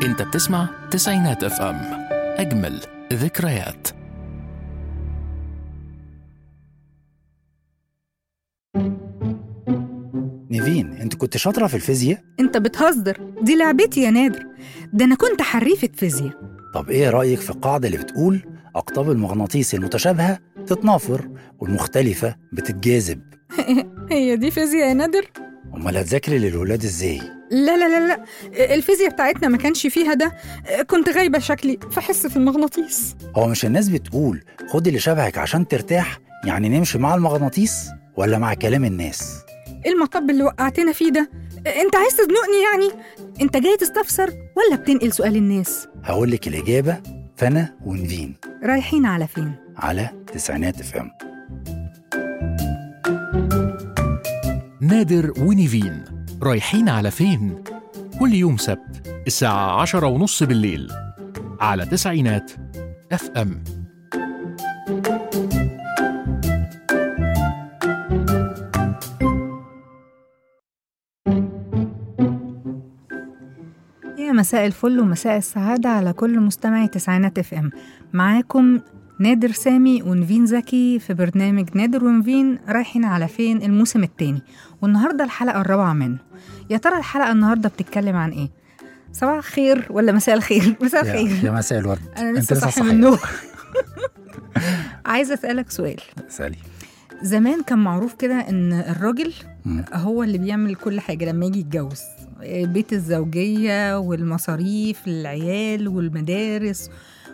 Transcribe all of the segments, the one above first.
انت بتسمع تسعينات اف ام اجمل ذكريات نيفين انت كنت شاطرة في الفيزياء انت بتهزر دي لعبتي يا نادر ده انا كنت حريفة فيزياء طب ايه رأيك في القاعدة اللي بتقول أقطاب المغناطيس المتشابهة تتنافر والمختلفة بتتجاذب هي دي فيزياء يا نادر أمال هتذاكري للولاد ازاي لا لا لا لا الفيزياء بتاعتنا ما كانش فيها ده كنت غايبة شكلي في حصة المغناطيس هو مش الناس بتقول خد اللي شبهك عشان ترتاح يعني نمشي مع المغناطيس ولا مع كلام الناس ايه المطب اللي وقعتنا فيه ده انت عايز تزنقني يعني انت جاي تستفسر ولا بتنقل سؤال الناس هقول لك الإجابة فأنا ونفين رايحين على فين على تسعينات اف ام نادر ونيفين رايحين على فين؟ كل يوم سبت الساعة عشرة ونص بالليل على تسعينات اف ام يا مساء الفل ومساء السعادة على كل مستمعي تسعينات اف ام معاكم نادر سامي ونفين زكي في برنامج نادر ونفين رايحين على فين الموسم التاني والنهاردة الحلقة الرابعة منه يا ترى الحلقة النهاردة بتتكلم عن ايه؟ صباح الخير ولا مساء الخير؟ مساء يا, الخير يا مساء الورد أنا أنت لسه صاحي صاحية. من النوم عايزة أسألك سؤال اسألي زمان كان معروف كده إن الراجل مم. هو اللي بيعمل كل حاجة لما يجي يتجوز بيت الزوجية والمصاريف للعيال والمدارس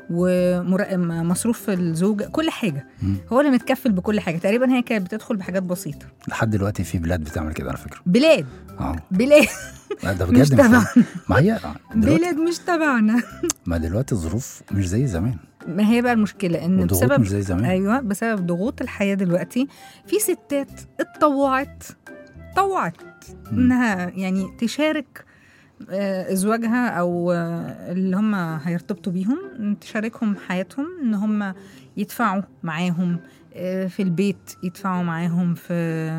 ومصروف الزوجة كل حاجة مم. هو اللي متكفل بكل حاجة تقريبا هي كانت بتدخل بحاجات بسيطة لحد دلوقتي في بلاد بتعمل كده على فكرة بلاد اه بلاد لا ده مش بجد تبعنا ما هي آه، دلوقتي بلاد مش تبعنا ما دلوقتي الظروف مش زي زمان ما هي بقى المشكلة إن والضغوط بسبب مش زي زمان ايوه بسبب ضغوط الحياه دلوقتي في ستات اتطوعت طوعت مم. انها يعني تشارك آه، ازواجها او آه، اللي هم هيرتبطوا بيهم تشاركهم حياتهم ان هم يدفعوا معاهم آه، في البيت يدفعوا معاهم في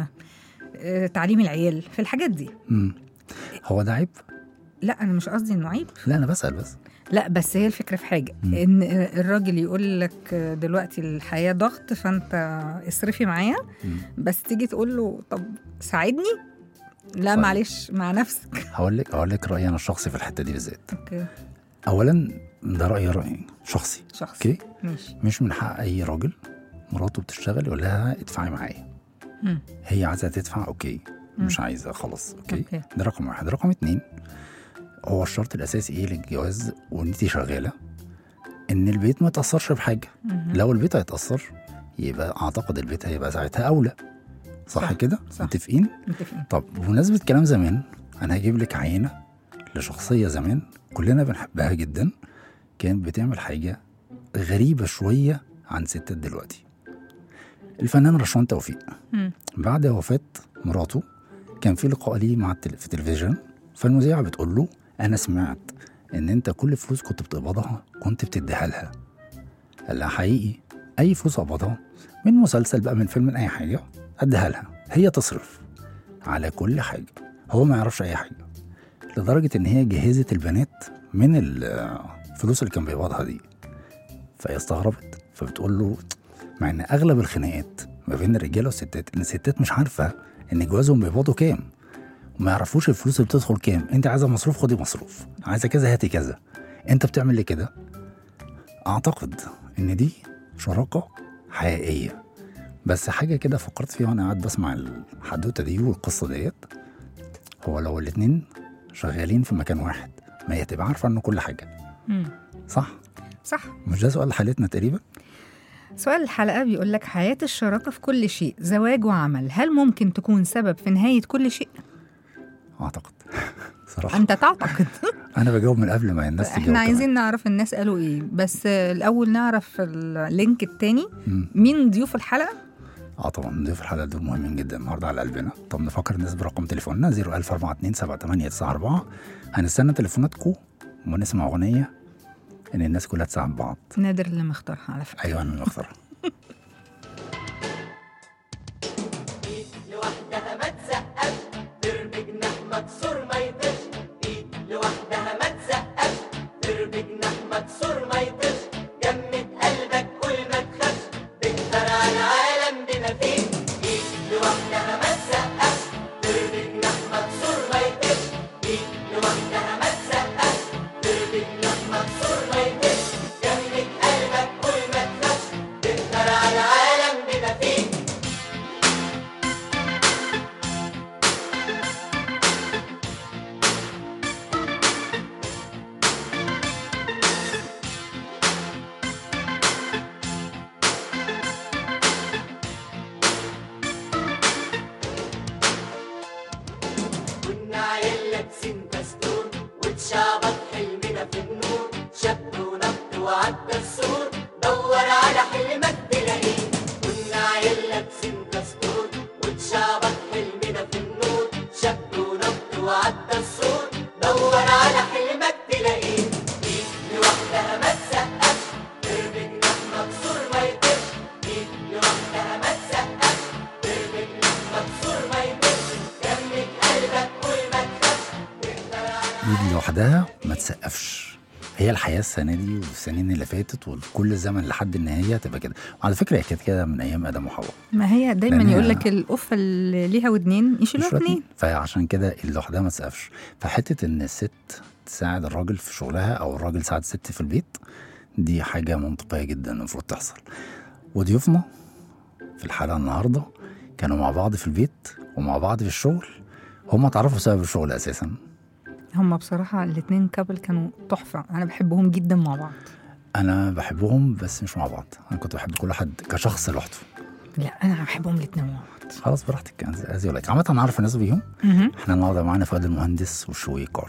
آه، تعليم العيال في الحاجات دي مم. هو ده عيب؟ لا انا مش قصدي انه عيب لا انا بسأل بس لا بس هي الفكره في حاجه مم. ان الراجل يقول لك دلوقتي الحياه ضغط فانت اصرفي معايا مم. بس تيجي تقول له طب ساعدني لا طيب. معلش مع نفسك هقول لك هقول لك رأيي انا الشخصي في الحتة دي بالذات اوكي اولا ده رأيي رأيي شخصي شخص اوكي ماشي مش من حق اي راجل مراته بتشتغل يقول لها ادفعي معايا مم. هي عايزه تدفع اوكي مم. مش عايزه خلاص اوكي اوكي ده رقم واحد رقم اتنين هو الشرط الاساسي ايه للجواز وانت شغاله ان البيت ما يتاثرش بحاجه مهم. لو البيت هيتاثر يبقى اعتقد البيت هيبقى ساعتها اولى صح, صح، كده صح. متفقين متفقين طب بمناسبه كلام زمان انا هجيب لك عينه لشخصيه زمان كلنا بنحبها جدا كانت بتعمل حاجه غريبه شويه عن ستات دلوقتي الفنان رشوان توفيق مم. بعد وفاة مراته كان في لقاء ليه مع التل... في التلفزيون فالمذيعة بتقول له أنا سمعت إن أنت كل فلوس كنت بتقبضها كنت بتديها لها قال لها حقيقي أي فلوس أقبضها من مسلسل بقى من فيلم من أي حاجة أديها لها هي تصرف على كل حاجة هو ما يعرفش أي حاجة لدرجة إن هي جهزت البنات من الفلوس اللي كان بيقبضها دي فهي استغربت فبتقول له مع ان اغلب الخناقات ما بين الرجاله والستات ان الستات مش عارفه ان جوازهم بيقبضوا كام وما يعرفوش الفلوس اللي بتدخل كام انت عايزه مصروف خدي مصروف عايزه كذا هاتي كذا انت بتعمل لي كده اعتقد ان دي شراكه حقيقيه بس حاجه كده فكرت فيها وانا قاعد بسمع الحدوته دي والقصه ديت هو لو الاتنين شغالين في مكان واحد ما هي تبقى عارفه عنه كل حاجه مم. صح صح مش ده سؤال حالتنا تقريبا سؤال الحلقة بيقول لك حياة الشراكة في كل شيء زواج وعمل هل ممكن تكون سبب في نهاية كل شيء؟ اعتقد صراحه أنت تعتقد انا بجاوب من قبل ما الناس تجاوب احنا كمان. عايزين نعرف الناس قالوا ايه بس الأول نعرف اللينك التاني مم. مين ضيوف الحلقة؟ اه طبعا ضيوف الحلقه دول مهمين جدا النهارده على قلبنا طب نفكر الناس برقم تليفوننا 004278894 هنستنى تليفوناتكم ونسمع اغنيه ان الناس كلها تساعد بعض نادر اللي مختارها على فكرة ايوه انا اللي مختارها لوحدها ما تسقف درب جناح مكسور ما يطيرش ايد لوحدها ما تسقف وعدى السور دور على حلمك تلاقيه مين لوحدها ما تسقفش تربك لك مكسور ما يطيرش مين لوحدها ما تسقفش تربك لك مكسور ما يطيرش جنك قلبك قول ما تخافش تقدر على ايد لوحدها ما تسقفش هي الحياه السنه دي والسنين اللي فاتت وكل زمن لحد النهايه تبقى كده وعلى فكره هي كانت كده من ايام ادم وحواء ما هي دايما لأن هي- يقول لك القفه اللي ليها ودنين يشيلوها مش اتنين فعشان كده اللي لوحدها ما تسقفش فحته ان الست تساعد الراجل في شغلها او الراجل يساعد الست في البيت دي حاجه منطقيه جدا المفروض تحصل وضيوفنا في الحلقه النهارده كانوا مع بعض في البيت ومع بعض في الشغل هم اتعرفوا بسبب الشغل اساسا هم بصراحه الاتنين كابل كانوا تحفه انا بحبهم جدا مع بعض انا بحبهم بس مش مع بعض انا كنت بحب كل حد كشخص لوحده لا انا بحبهم الاتنين مع بعض خلاص براحتك از يو لايك عامه انا عارف الناس بيهم مهم. احنا النهارده معانا فؤاد المهندس وشويكار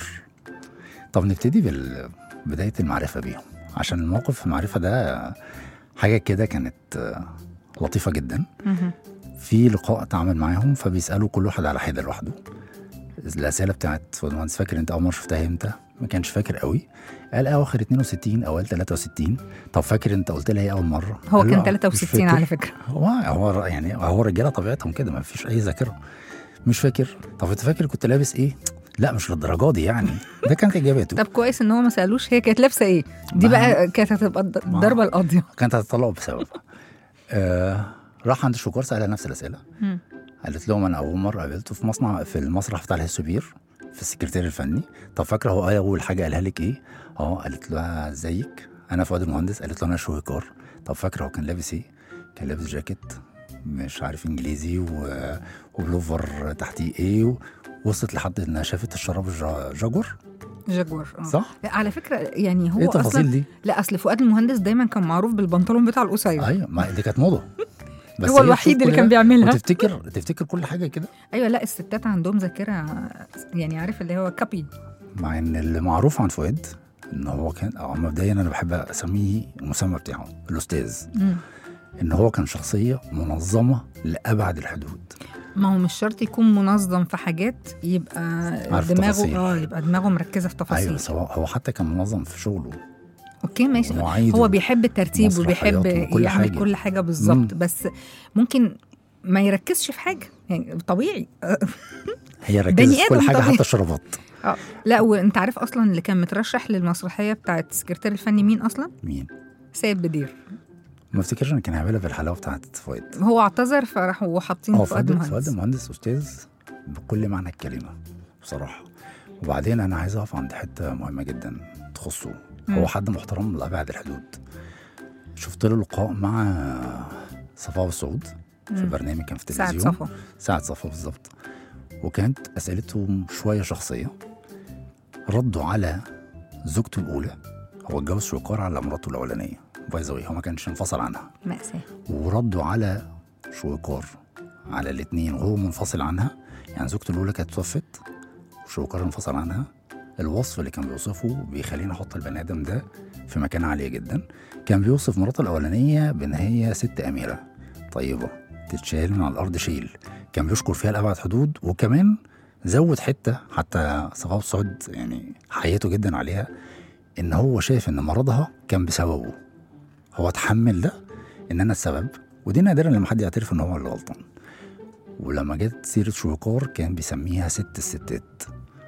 طب نبتدي ببدايه المعرفه بيهم عشان الموقف في المعرفه ده حاجه كده كانت آه، لطيفه جدا مهم. في لقاء اتعامل معاهم فبيسالوا كل واحد على حده لوحده الاسئله بتاعت فؤاد المهندس فاكر انت اول مره شفتها امتى ما كانش فاكر قوي قال اواخر 62 اوائل 63 طب فاكر انت قلت لها ايه اول مره هو قال له كان آه، مش 63 فاكر. على فكره هو هو يعني هو الرجاله طبيعتهم كده ما فيش اي ذاكره مش فاكر طب انت فاكر كنت لابس ايه لا مش للدرجه دي يعني ده كانت اجاباته طب كويس ان هو ما سالوش هي كانت لابسه ايه دي ما- بقى كانت هتبقى الض- ما- الضربه القاضيه كانت هتطلعه بسبب آه راح عند الشكار سالها نفس الاسئله مم. قالت لهم انا اول مره قابلته في مصنع في المسرح بتاع الهسوبير في السكرتير الفني طب فاكره هو قال اول حاجه قالها لك ايه اه قالت له ازيك انا فؤاد المهندس قالت له انا شويكار طب فاكره هو كان لابس ايه كان لابس جاكيت مش عارف انجليزي و... وبلوفر تحتيه ايه و... وصلت لحد انها شافت الشراب الجا- جاجور جاكور آه. صح؟ لا على فكره يعني هو ايه التفاصيل اصلا دي؟ لا اصل فؤاد المهندس دايما كان معروف بالبنطلون بتاع القصير ايوه ما دي كانت موضه بس هو هي الوحيد تشوف اللي كل كان ده بيعملها. وتفتكر تفتكر كل حاجه كده ايوه لا الستات عندهم ذاكره يعني عارف اللي هو كابي مع ان اللي معروف عن فؤاد ان هو كان أو مبدئيا انا بحب اسميه المسمى بتاعه الاستاذ مم. ان هو كان شخصيه منظمه لابعد الحدود ما هو مش شرط يكون منظم في حاجات يبقى عارف دماغه تفاصيل. اه يبقى دماغه مركزه في تفاصيل ايوه بس هو هو حتى كان منظم في شغله اوكي ماشي ومواعيد هو بيحب الترتيب ومسرحيات وبيحب وكل يعمل حاجة. كل حاجه بالظبط مم. بس ممكن ما يركزش في حاجه يعني طبيعي هي ركزت بني في كل آدم حاجه طبيعي. حتى الشرابات اه لا وانت عارف اصلا اللي كان مترشح للمسرحيه بتاعت السكرتير الفني مين اصلا مين سيد بدير ما افتكرش ان كان هيعملها في الحلاوه بتاعت فؤاد هو اعتذر فراحوا حاطين اه فؤاد فؤاد فؤاد مهندس المهندس استاذ بكل معنى الكلمه بصراحه وبعدين انا عايز اقف عند حته مهمه جدا تخصه مم. هو حد محترم لابعد الحدود شفت له لقاء مع صفاء والسعود في مم. برنامج كان في سعد التلفزيون صفا ساعة صفا بالظبط وكانت اسئلتهم شويه شخصيه ردوا على زوجته الاولى هو اتجوز شويكار على مراته الاولانيه باي ذا هو ما كانش انفصل عنها مأساة وردوا على شويكار على الاثنين وهو منفصل عنها يعني زوجته الاولى كانت توفت وشويكار انفصل عنها الوصف اللي كان بيوصفه بيخليني احط البني ادم ده في مكان عالي جدا كان بيوصف مراته الاولانيه بان هي ست اميره طيبه تتشال من على الارض شيل كان بيشكر فيها لابعد حدود وكمان زود حته حتى صفاء السعود يعني حياته جدا عليها ان هو شايف ان مرضها كان بسببه هو اتحمل ده ان انا السبب ودي نادرا لما حد يعترف ان هو اللي غلطان ولما جت سيره شويكار كان بيسميها ست الستات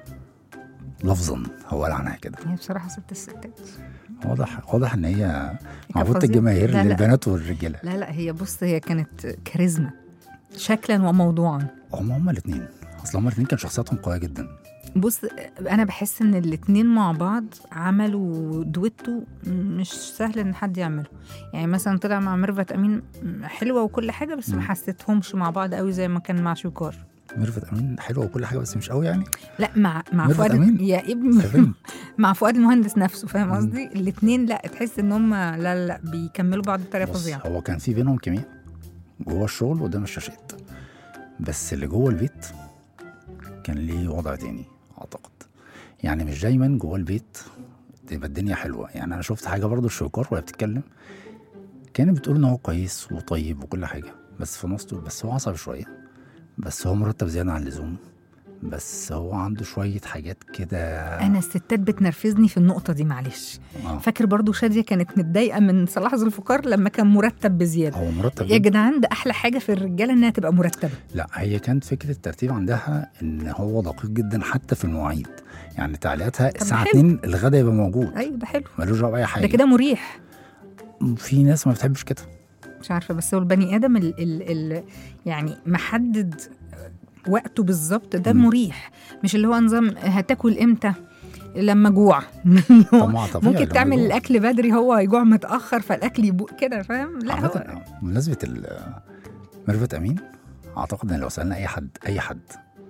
لفظا هو قال عنها كده هي بصراحه ست الستات واضح واضح ان هي كانت معبوده فظيعة. الجماهير لا، لا. للبنات والرجاله لا لا هي بص هي كانت كاريزما شكلا وموضوعا هم هم الاثنين اصل هم الاثنين كان شخصياتهم قويه جدا بص انا بحس ان الاتنين مع بعض عملوا دويتو مش سهل ان حد يعمله يعني مثلا طلع مع ميرفت امين حلوه وكل حاجه بس ما مم. حسيتهمش مع بعض قوي زي ما كان مع شوكار ميرفت امين حلوه وكل حاجه بس مش قوي يعني لا مع مع ميرفت فؤاد أمين؟ يا يا ابني بنت مع فؤاد المهندس نفسه فاهم مم. قصدي الاتنين لا تحس ان هم لا لا, لا بيكملوا بعض بطريقه بص فظيعه هو كان في بينهم كيمياء جوه الشغل قدام الشاشات بس اللي جوه البيت كان ليه وضع تاني اعتقد يعني مش دايما جوه البيت تبقى الدنيا حلوه يعني انا شفت حاجه برضو الشويكار وهي بتتكلم كانت بتقول ان هو كويس وطيب وكل حاجه بس في نص بس هو عصبي شويه بس هو مرتب زياده عن اللزوم بس هو عنده شويه حاجات كده انا الستات بتنرفزني في النقطه دي معلش آه. فاكر برضو شاديه كانت متضايقه من صلاح ذو الفقار لما كان مرتب بزياده هو مرتب يا جداً. جدعان ده احلى حاجه في الرجاله انها تبقى مرتبه لا هي كانت فكره الترتيب عندها ان هو دقيق جدا حتى في المواعيد يعني تعليقاتها الساعه حلو. 2 الغدا يبقى موجود ايوه ده حلو ملوش دعوه باي حاجه ده كده مريح في ناس ما بتحبش كده مش عارفه بس هو البني ادم ال ال ال يعني محدد وقته بالظبط ده مم. مريح مش اللي هو نظام هتاكل امتى لما جوع طب ما طبيعي ممكن لما تعمل يجوع. الاكل بدري هو يجوع متاخر فالاكل يبوق كده فاهم لا هو عامة بمناسبة ال- ميرفت أمين أعتقد إن لو سألنا أي حد أي حد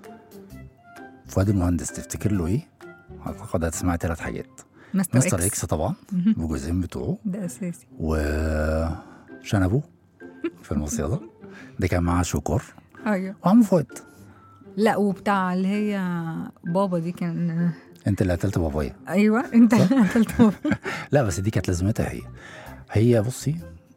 فؤاد المهندس تفتكر له إيه؟ أعتقد هتسمع ثلاث حاجات مستر, مستر إكس طبعا مهم. بجزئين بتوعه ده اساسي وشنبه في المصيدة ده كان معاه شوكور ايوه وعم فؤاد لا وبتاع اللي هي بابا دي كان أنت اللي قتلت بابايا ايوه انت قتلت بابا لا بس دي كانت لازمتها هي هي بصي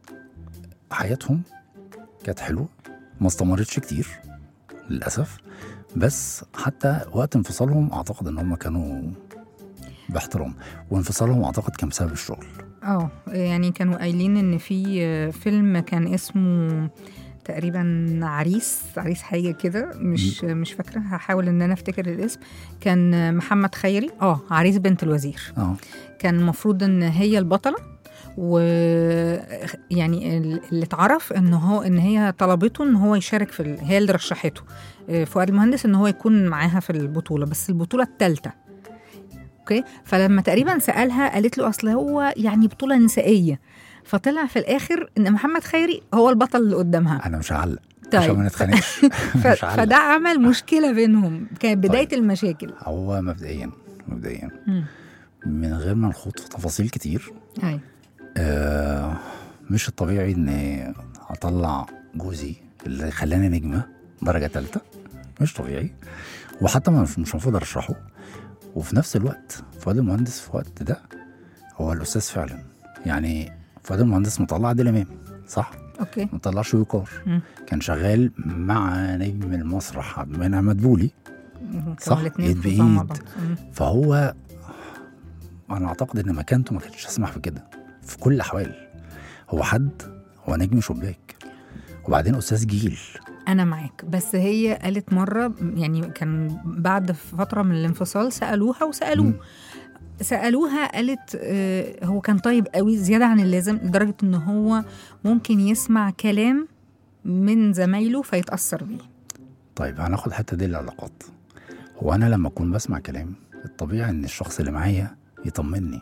حياتهم كانت حلوه ما استمرتش كتير للاسف بس حتى وقت انفصالهم اعتقد ان هم كانوا باحترام وانفصالهم اعتقد كان بسبب الشغل اه يعني كانوا قايلين ان في فيلم كان اسمه تقريبا عريس عريس حاجه كده مش مش فاكره هحاول ان انا افتكر الاسم كان محمد خيري اه عريس بنت الوزير اه كان المفروض ان هي البطله و يعني ال- اللي اتعرف ان هو ان هي طلبته ان هو يشارك في ال... هي اللي رشحته آه، فؤاد المهندس ان هو يكون معاها في البطوله بس البطوله الثالثه اوكي فلما تقريبا سالها قالت له اصل هو يعني بطوله نسائيه فطلع في الاخر ان محمد خيري هو البطل اللي قدامها انا مش هعلق طيب. عشان ما نتخانقش ف... مش هعلق فده عمل مشكله بينهم كانت بدايه طيب. المشاكل هو مبدئيا مبدئيا مم. من غير ما نخوض في تفاصيل كتير ايوه آه مش الطبيعي ان اطلع جوزي اللي خلاني نجمه درجه ثالثه مش طبيعي وحتى ما- مش مش المفروض ارشحه وفي نفس الوقت فؤاد المهندس في الوقت ده هو الاستاذ فعلا يعني فؤاد المهندس مطلع عادل امام صح؟ اوكي مطلع شويكار مم. كان شغال مع نجم المسرح من احمد بولي كانوا صح، الاتنين إيد في مع بإيد. بعض. مم. فهو انا اعتقد ان مكانته ما كانتش تسمح بكده في كل الاحوال هو حد هو نجم شباك وبعدين استاذ جيل انا معاك بس هي قالت مره يعني كان بعد فتره من الانفصال سالوها وسالوه مم. سالوها قالت آه، هو كان طيب قوي زياده عن اللازم لدرجه ان هو ممكن يسمع كلام من زمايله فيتاثر بيه طيب هناخد الحته دي العلاقات هو انا لما اكون بسمع كلام الطبيعي ان الشخص اللي معايا يطمني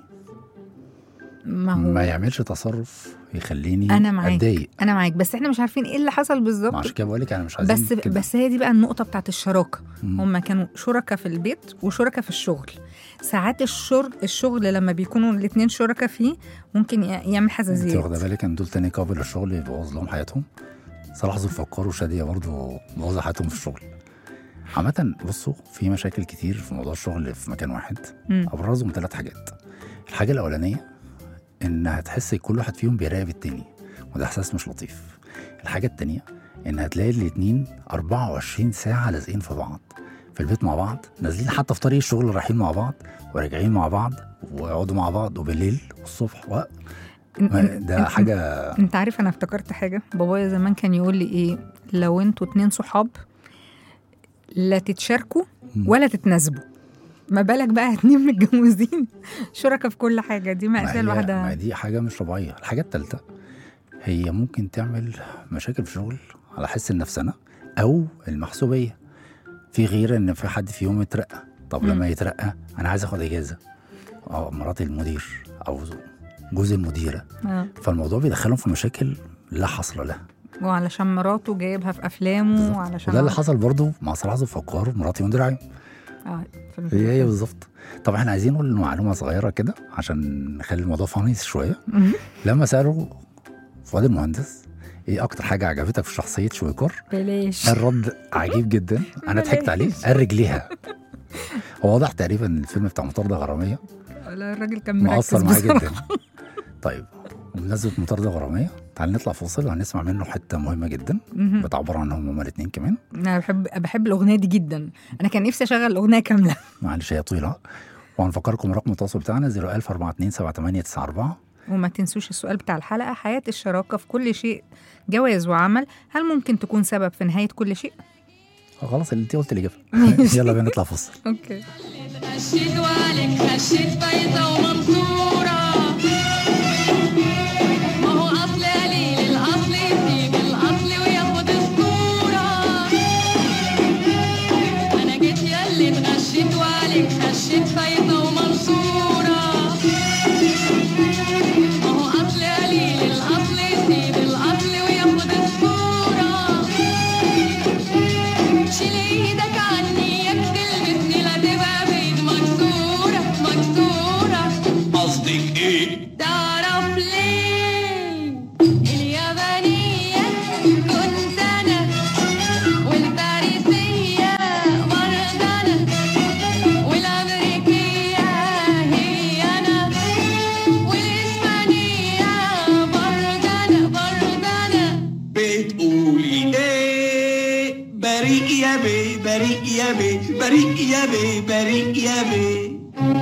ما هو ما يعملش تصرف يخليني أنا معاك. اتضايق انا معاك بس احنا مش عارفين ايه اللي حصل ما بالظبط عشان كده بقول لك انا مش عايزين بس كده. بس هي دي بقى النقطه بتاعت الشراكه مم. هما كانوا شركاء في البيت وشركاء في الشغل ساعات الشغل الشغل لما بيكونوا الاثنين شركاء فيه ممكن ي- يعمل انت حزازيات واخده بالك ان دول تاني كابل الشغل يبوظ لهم حياتهم صلاح ذو الفقار وشاديه برضه بوظوا حياتهم في الشغل عامة بصوا في مشاكل كتير في موضوع الشغل في مكان واحد مم. ابرزهم ثلاث حاجات الحاجة الأولانية إن هتحس كل واحد فيهم بيراقب التاني وده إحساس مش لطيف الحاجة التانية إن هتلاقي الاتنين 24 ساعة لازقين في بعض في البيت مع بعض نازلين حتى في طريق الشغل رايحين مع بعض وراجعين مع بعض ويقعدوا مع بعض وبالليل والصبح و... ما- ده حاجة انت عارف انا افتكرت حاجه بابايا زمان كان يقول لي ايه لو انتوا اتنين صحاب لا تتشاركوا مم. ولا تتناسبوا ما بالك بقى اتنين متجوزين شركاء في كل حاجه دي ما مأساة هي- ما لوحدها دي حاجة مش طبيعية الحاجة التالتة هي ممكن تعمل مشاكل في الشغل على حس النفسنة أو المحسوبية في غير إن في حد فيهم يترقى طب مم. لما يترقى أنا عايز آخد إجازة أو مرات المدير أو جوز المديرة آه. فالموضوع بيدخلهم في مشاكل لا حصر لها وعلشان مراته جايبها في افلامه وعلشان وده اللي حصل برضه مع صلاح ذو الفقار ومراتي مدير عام اه في هي هي بالظبط طب احنا عايزين نقول معلومة صغيرة كده عشان نخلي الموضوع فانيس شوية مم. لما سالوا فؤاد المهندس ايه اكتر حاجه عجبتك في شخصيه شويكار بلاش قال رد عجيب جدا انا ضحكت عليه قال رجليها هو واضح تقريبا الفيلم بتاع مطاردة غراميه لا الراجل كان مركز مؤثر معاه بصراحة. جدا طيب وبمناسبة مطاردة غرامية تعال نطلع فاصل وهنسمع منه حتة مهمة جدا مهم. بتعبر عنهم هما الاتنين كمان انا بحب بحب الاغنيه دي جدا انا كان نفسي اشغل الاغنيه كامله معلش هي طويلة وهنفكركم رقم التواصل بتاعنا 014278994 وما تنسوش السؤال بتاع الحلقه حياه الشراكه في كل شيء جواز وعمل هل ممكن تكون سبب في نهايه كل شيء خلاص اللي انت قلت الإجابة ماشي. يلا بينا نطلع فاصل اوكي خشيت وعليك خشيت بيضة ومنصورة ما هو أصل قليل الأصل يسيب الأصل وياخد الصورة أنا جيت ياللي اتغشيت وعليك خشيت بيضة ومنصورة ما هو أصل قليل الأصل يسيب الأصل وياخد الصورة شيل ايدك عني يا بتلمسني لا تبقى بايد مكسورة مكسورة قصدك ايه؟ تعرف ليه اليابانية كنت أنا والباريسية برضه أنا والأمريكية هي أنا والإسبانية برضه أنا برضه أنا بتقولي ايه؟ بريء يا بيه بريء يا بيه بريء يا بيه بريء يا بيه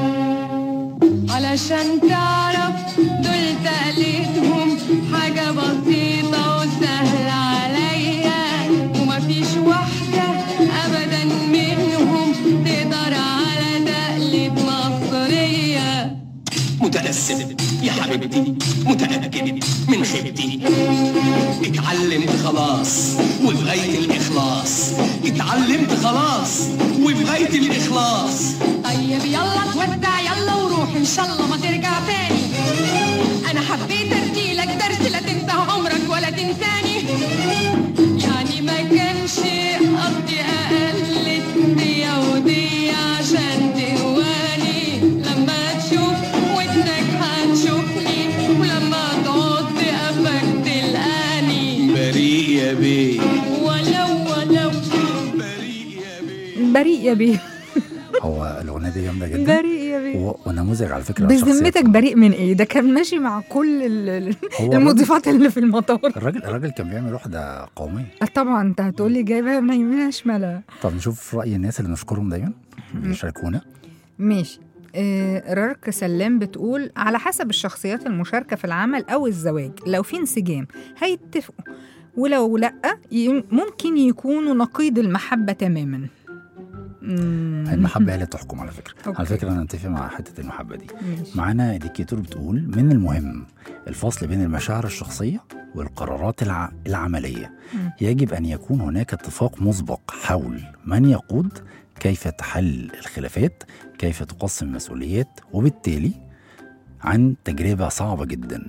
علشان تعرف دول تقليدهم حاجة بسيطة وسهلة عليا ومفيش واحدة أبدا منهم تقدر على تقليد مصرية متأسف يا حبيبتي متأكد من خيبتي اتعلمت خلاص وبغاية الإخلاص اتعلمت خلاص وبغاية الإخلاص طيب يلا تودع يلا وروح إن شاء الله ما ترجع تاني أنا حبيت أديلك درس لا تنسى عمرك ولا تنساني يعني ما كانش قصدي أقلد دي ودي عشان تهواني لما تشوف ودنك هتشوفني ولما تقعد قفك تلقاني بريء يا بيه ولو ولو بريء يا بيه بريء يا بيه هو الأغنية دي جامدة جدا بريء يا بيه و- ونموذج على فكرة للشخصيات. بذمتك بريء من ايه ده كان ماشي مع كل ال- ال- هو المضيفات اللي في المطار الراجل الراجل كان بيعمل وحدة قومية آه طبعا انت هتقولي جايبها من يمينها شمالها طب نشوف رأي الناس اللي نشكرهم دايما بيشاركونا ماشي آه رارك سلام بتقول على حسب الشخصيات المشاركة في العمل أو الزواج لو في انسجام هيتفقوا ولو لأ ي- ممكن يكونوا نقيض المحبة تماما مم. المحبة هي اللي تحكم على فكرة أوكي. على فكرة أنا أتفق مع حتة المحبة دي ماشي. معانا ديكيتور بتقول من المهم الفصل بين المشاعر الشخصية والقرارات الع... العملية مم. يجب أن يكون هناك اتفاق مسبق حول من يقود كيف تحل الخلافات كيف تقسم المسؤوليات وبالتالي عن تجربة صعبة جدا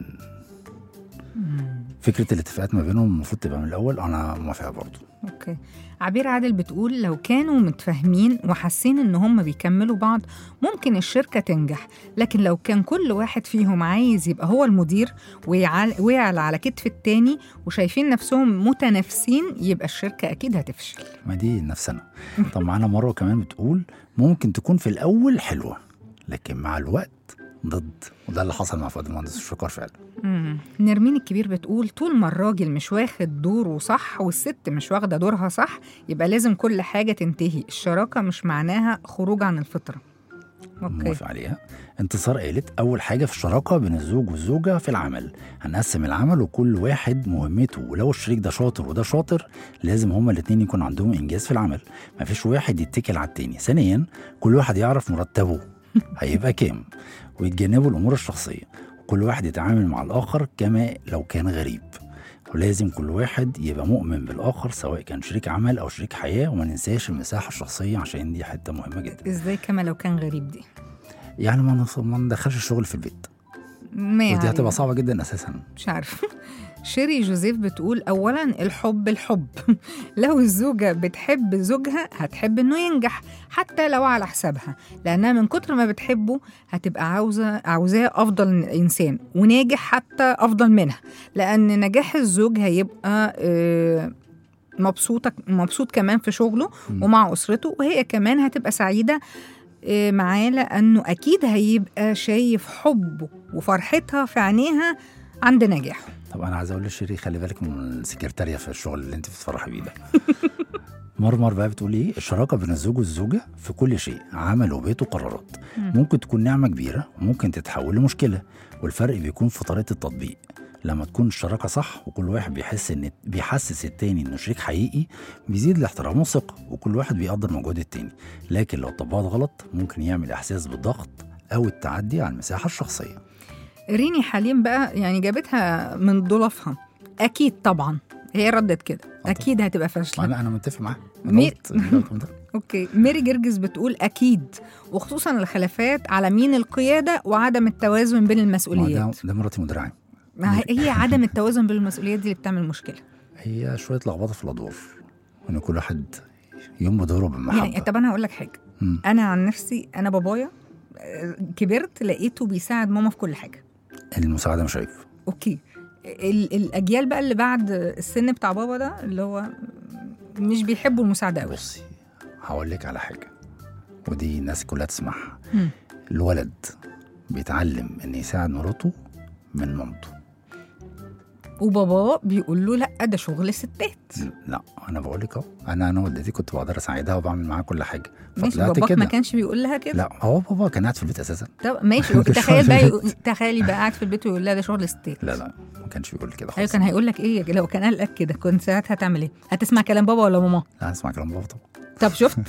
فكرة الاتفاقات ما بينهم المفروض تبقى من الأول أنا موافقة برضو اوكي عبير عادل بتقول لو كانوا متفاهمين وحاسين ان هم بيكملوا بعض ممكن الشركة تنجح لكن لو كان كل واحد فيهم عايز يبقى هو المدير ويعل- ويعلى على كتف التاني وشايفين نفسهم متنافسين يبقى الشركة اكيد هتفشل ما دي نفسنا طب معانا مروه كمان بتقول ممكن تكون في الاول حلوه لكن مع الوقت ضد وده اللي حصل مع فؤاد المهندس الشكر فعلا مم. نرمين الكبير بتقول طول ما الراجل مش واخد دوره صح والست مش واخدة دورها صح يبقى لازم كل حاجة تنتهي الشراكة مش معناها خروج عن الفطرة اوكي موافق عليها انتصار قالت اول حاجه في الشراكه بين الزوج والزوجه في العمل هنقسم العمل وكل واحد مهمته ولو الشريك ده شاطر وده شاطر لازم هما الاتنين يكون عندهم انجاز في العمل مفيش واحد يتكل على التاني ثانيا كل واحد يعرف مرتبه هيبقى كام ويتجنبوا الامور الشخصيه وكل واحد يتعامل مع الاخر كما لو كان غريب ولازم كل واحد يبقى مؤمن بالاخر سواء كان شريك عمل او شريك حياه وما ننساش المساحه الشخصيه عشان دي حته مهمه جدا ازاي كما لو كان غريب دي يعني ما نص- ما ندخلش الشغل في البيت ما ودي علينا. هتبقى صعبه جدا اساسا مش عارف شيري جوزيف بتقول اولا الحب الحب لو الزوجه بتحب زوجها هتحب انه ينجح حتى لو على حسابها لانها من كتر ما بتحبه هتبقى عاوزه عاوزاه افضل انسان وناجح حتى افضل منها لان نجاح الزوج هيبقى آه، مبسوطة مبسوط كمان في شغله مم. ومع أسرته وهي كمان هتبقى سعيدة آه، معاه لأنه أكيد هيبقى شايف حبه وفرحتها في عينيها عند نجاحه طب انا عايز اقول لشيري خلي بالك من السكرتاريه في الشغل اللي انت بتفرحي بيه ده مرمر بقى بتقول ايه الشراكه بين الزوج والزوجه في كل شيء عمل وبيت وقرارات ممكن تكون نعمه كبيره وممكن تتحول لمشكله والفرق بيكون في طريقه التطبيق لما تكون الشراكه صح وكل واحد بيحس ان بيحسس التاني انه شريك حقيقي بيزيد الاحترام والثقه وكل واحد بيقدر مجهود التاني لكن لو طبقت غلط ممكن يعمل احساس بالضغط او التعدي على المساحه الشخصيه ريني حليم بقى يعني جابتها من ضلافها اكيد طبعا هي ردت كده اكيد هتبقى فاشله انا انا متفق معاك مي- أنا قلت- اوكي ميري جرجس بتقول اكيد وخصوصا الخلافات على مين القياده وعدم التوازن بين ما ده, المسؤوليات ده مراتي مدرعه ما هي عدم التوازن بين المسؤوليات دي اللي بتعمل مشكله هي شويه لخبطه في الادوار ان كل واحد يقوم بدوره بالمحبه يعني طب انا هقول لك حاجه مم. انا عن نفسي انا بابايا آه، كبرت لقيته بيساعد ماما في كل حاجه المساعده مش عيب اوكي ال- الاجيال بقى اللي بعد السن بتاع بابا ده اللي هو مش بيحبوا المساعده قوي بصي هقول لك على حاجه ودي الناس كلها تسمعها مم. الولد بيتعلم ان يساعد مراته من مامته وبابا بيقول له لا ده شغل ستات لا انا بقول لك اهو انا انا والدتي كنت بقدر اساعدها وبعمل معاها كل حاجه ماشي فطلعت باباك ما كده كانش بيقول لها كده لا هو بابا كان قاعد في البيت اساسا طب ماشي كان تخيل بقى شغل يقول- تخيلي بقى قاعد في البيت ويقول لها ده شغل ستات لا لا ما كانش بيقول كده ايوه خالص كان هيقول لك ايه لو كان قال لك كده كنت ساعتها هتعمل ايه؟ هتسمع كلام بابا ولا ماما؟ لا اسمع كلام بابا طبعا طب شفت؟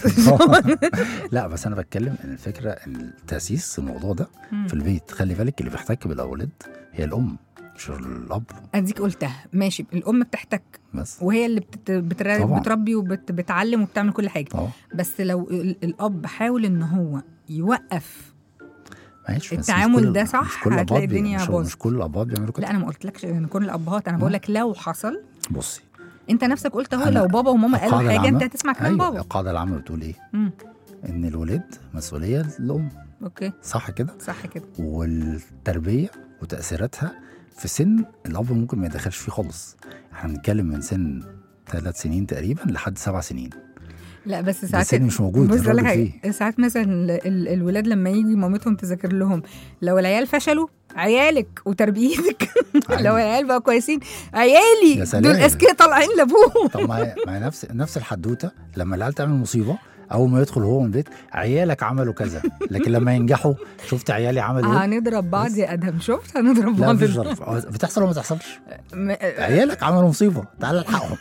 لا بس انا بتكلم ان الفكره ان التاسيس الموضوع ده مم. في البيت خلي بالك اللي بيحتك بالاولاد هي الام مش الاب اديك قلتها ماشي الام بتحتك بس وهي اللي بت... بتر... طبعا. بتربي وبتعلم وبتعمل كل حاجه اه بس لو ال... الاب حاول ان هو يوقف ماشي بس مش التعامل كل- ده مش صح، كل هتلاقي الاباء بي- الدنيا مش, باظت. مش كل الاباء بيعملوا كده لا انا ما قلتلكش ان كل الابهات انا بقول لك لو حصل بصي انت نفسك قلت اهو أنا- لو بابا وماما قالوا القاعدة حاجه انت العامة- هتسمع كلام أيوة بابا القاعده العامه بتقول ايه؟ مم. ان الولاد مسؤوليه الام اوكي صح كده؟ صح كده والتربيه وتاثيراتها في سن الاب ممكن ما يدخلش فيه خالص احنا بنتكلم من سن ثلاث سنين تقريبا لحد سبع سنين لا بس ده ساعات سن مش موجود بص الراجل لك فيه حاجه ساعات مثلا ال- ال- الولاد لما يجي مامتهم تذاكر لهم لو العيال فشلوا عيالك وتربيتك لو العيال بقوا كويسين عيالي يا سلام. دول اذكياء طالعين لابوهم طب ما هي ما هي نفس نفس الحدوته لما العيال تعمل مصيبه اول ما يدخل هو من البيت عيالك عملوا كذا لكن لما ينجحوا شفت عيالي عملوا ايه؟ هنضرب بعض بس. يا ادهم شفت هنضرب لا بعض مفيش ظرف هو بتحصل ولا ما تحصلش م- عيالك عملوا مصيبه تعال الحقهم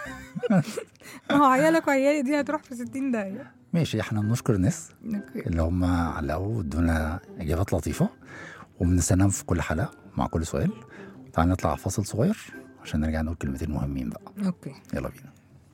ما هو عيالك وعيالي دي هتروح في 60 دقيقة ماشي احنا بنشكر الناس اوكي اللي هم علقوا وادونا اجابات لطيفه وبنستناهم في كل حلقه مع كل سؤال تعال نطلع فاصل صغير عشان نرجع نقول كلمتين مهمين بقى اوكي يلا بينا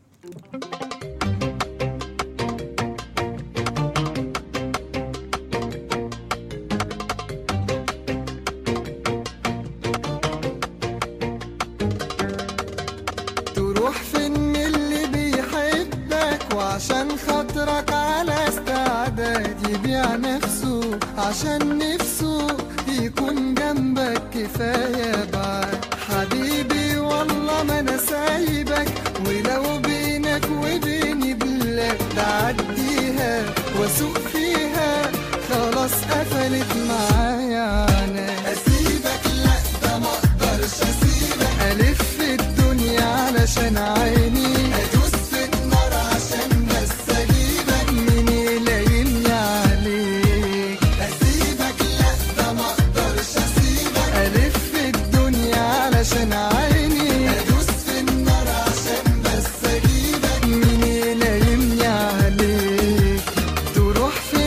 تروح فين من اللي بيحبك وعشان خاطرك على استعداد يبيع نفسه عشان نفسه يكون جنبك كفاية بعد حبيبي والله ما انا سايبك ولو بينك وبيني بلاد تعديها واسوق فيها خلاص قفلت معايا انا اسيبك لا ده ما اقدرش اسيبك الف الدنيا علشان عيني ادوس في النار عشان بس اجيبك من يلايمني عليك اسيبك لا ده ما اقدرش اسيبك الف الدنيا علشان عيني ادوس في النار عشان بس اجيبك من يلايمني عليك تروح فين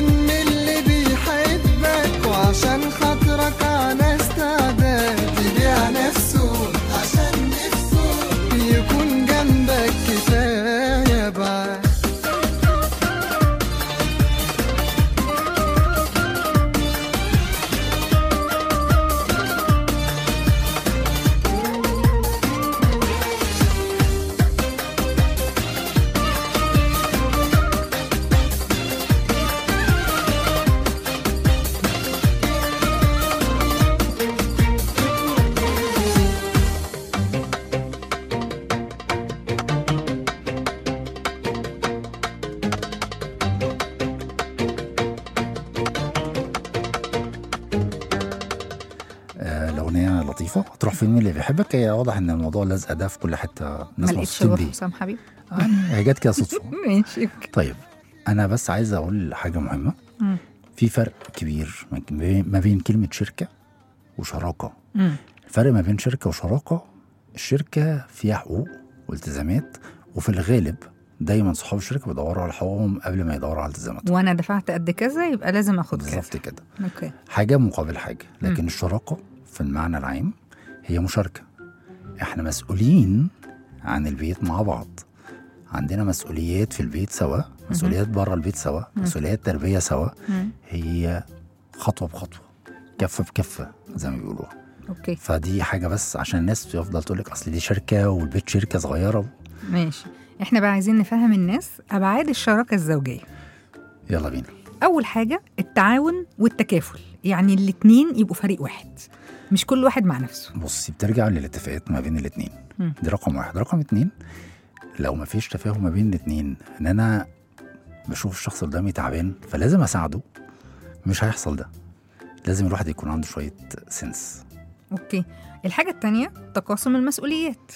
لطيفه تروح فين من اللي بيحبك هي واضح ان الموضوع لازقه ده في كل حته ما الناس لقيتش مبسوطين روح بيه حسام حبيبي يعني هي جت كده صدفه ماشي أوكي. طيب انا بس عايز اقول حاجه مهمه مم. في فرق كبير ما بين- ما بين كلمه شركه وشراكه مم. الفرق ما بين شركه وشراكه الشركه فيها حقوق والتزامات وفي الغالب دايما صحاب الشركه بيدوروا على حقوقهم قبل ما يدوروا على التزاماتهم وانا دفعت قد كذا يبقى لازم اخد كذا بالظبط كده اوكي حاجه مقابل حاجه لكن الشراكه في المعنى العام هي مشاركه احنا مسؤولين عن البيت مع بعض عندنا مسؤوليات في البيت سوا مسؤوليات بره البيت سوا مسؤوليات تربيه سوا مم. هي خطوه بخطوه كفه بكفه زي ما بيقولوا اوكي فدي حاجه بس عشان الناس تفضل تقول لك اصل دي شركه والبيت شركه صغيره ماشي احنا بقى عايزين نفهم الناس ابعاد الشراكه الزوجيه يلا بينا اول حاجه التعاون والتكافل يعني الاتنين يبقوا فريق واحد مش كل واحد مع نفسه بصي بترجع للاتفاقات ما بين الاتنين مم. دي رقم واحد رقم اتنين لو ما فيش تفاهم ما بين الاتنين ان انا بشوف الشخص اللي قدامي تعبان فلازم اساعده مش هيحصل ده لازم الواحد يكون عنده شويه سنس اوكي الحاجه التانية تقاسم المسؤوليات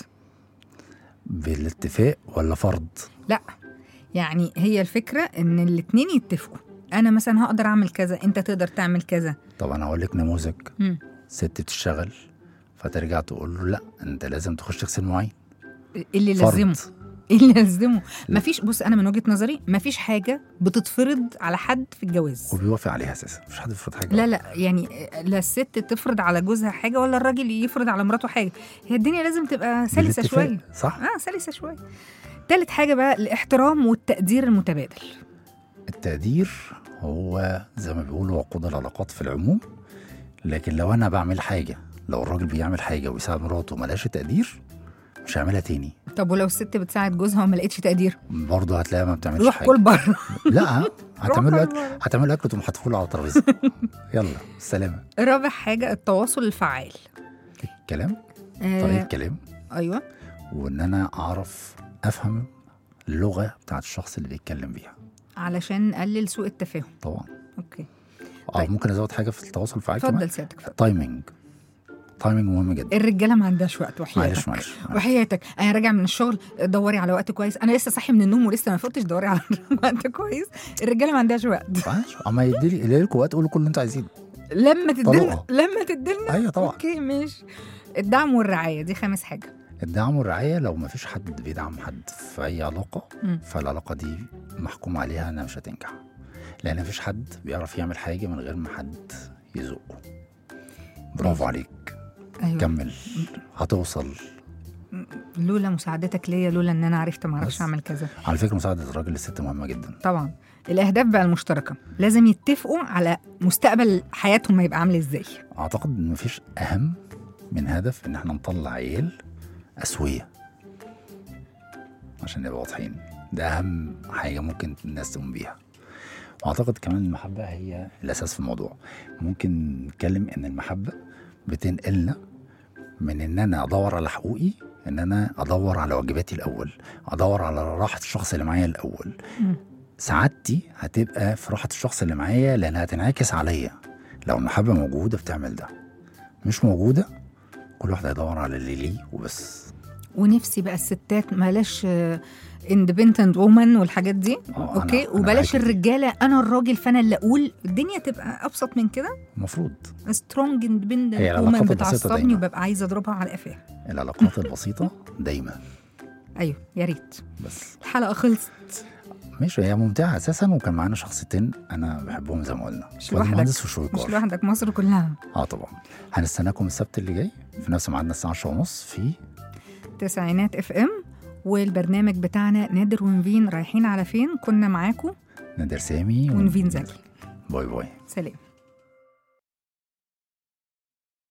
بالاتفاق ولا فرض لا يعني هي الفكره ان الاتنين يتفقوا انا مثلا هقدر اعمل كذا انت تقدر تعمل كذا طب انا هقول لك نموذج مم. ست بتشتغل فترجع تقول له لا انت لازم تخش تغسل مواعين إيه اللي فرض. لازمه ايه اللي يلزمه مفيش بص انا من وجهه نظري مفيش حاجه بتتفرض على حد في الجواز وبيوافق عليها اساسا مفيش حد يفرض حاجه لا لا يعني لا الست تفرض على جوزها حاجه ولا الراجل يفرض على مراته حاجه هي الدنيا لازم تبقى سلسه بالاتفاق، شويه صح اه سلسه شويه تالت حاجه بقى الاحترام والتقدير المتبادل التقدير هو زي ما بيقولوا وقود العلاقات في العموم لكن لو انا بعمل حاجه لو الراجل بيعمل حاجه ويساعد مراته وملاش تقدير مش هيعملها تاني طب ولو الست بتساعد جوزها وما لقيتش تقدير برضه هتلاقيها ما بتعملش روح حاجه كل بره لا هتعمل له كل اكل مرة. هتعمل له اكل وتقوم حاطه له على الترابيزه يلا سلامه رابع حاجه التواصل الفعال الكلام آه طريقه كلام ايوه وان انا اعرف افهم اللغه بتاعت الشخص اللي بيتكلم بيها علشان نقلل سوء التفاهم طبعا اوكي اه طيب. ممكن ازود حاجه في التواصل الفعال كمان اتفضل سيادتك اتفضل. تايمينج تايمينج مهم جدا الرجاله ما عندهاش وقت وحياتك معلش معلش معلش. وحياتك انا راجع من الشغل دوري على وقت كويس انا لسه صاحي من النوم ولسه ما فقتش دوري على وقت كويس الرجاله ما عندهاش وقت معلش اما يدي لي لكم وقت قولوا كل اللي انتوا عايزينه لما تدلنا طلقة. لما تدلنا ايوه طبعا اوكي ماشي الدعم والرعايه دي خامس حاجه الدعم والرعايه لو ما فيش حد بيدعم حد في اي علاقه مم. فالعلاقه دي محكوم عليها انها مش هتنجح لان مفيش حد بيعرف يعمل حاجه من غير ما حد يزقه برافو عليك ايوه كمل هتوصل لولا مساعدتك ليا لولا ان انا عرفت ما اعرفش بس. اعمل كذا على فكره مساعده الراجل للست مهمه جدا طبعا الاهداف بقى المشتركه لازم يتفقوا على مستقبل حياتهم هيبقى عامل ازاي اعتقد ان مفيش اهم من هدف ان احنا نطلع عيال اسويه عشان نبقى واضحين ده اهم حاجه ممكن الناس تقوم بيها واعتقد كمان المحبه هي الاساس في الموضوع ممكن نتكلم ان المحبه بتنقلنا من ان انا ادور على حقوقي ان انا ادور على واجباتي الاول ادور على راحه الشخص اللي معايا الاول مم. سعادتي هتبقى في راحه الشخص اللي معايا لانها هتنعكس عليا لو المحبه موجوده بتعمل ده مش موجوده كل واحد هيدور على اللي ليه وبس ونفسي بقى الستات مالاش اندبندنت وومن والحاجات دي آه، أنا- اوكي أنا وبلاش معاكي. الرجاله انا الراجل فانا اللي اقول الدنيا تبقى ابسط من كده المفروض سترونج هي اندبندنت العلاقات وومن البسيطة بتعصبني دايما. وببقى عايزه اضربها على قفاها العلاقات البسيطه دايما ايوه يا ريت بس الحلقه خلصت ماشي هي ممتعه اساسا وكان معانا شخصيتين انا بحبهم زي ما قلنا مش فؤاد لوحدك. المهندس مش وشويكار لوحدك مصر كلها اه طبعا هنستناكم السبت اللي جاي في نفس ميعادنا الساعه 10 ونص في تسعينات اف ام والبرنامج بتاعنا نادر ونفين رايحين على فين كنا معاكم نادر سامي ونفين زكي باي باي سلام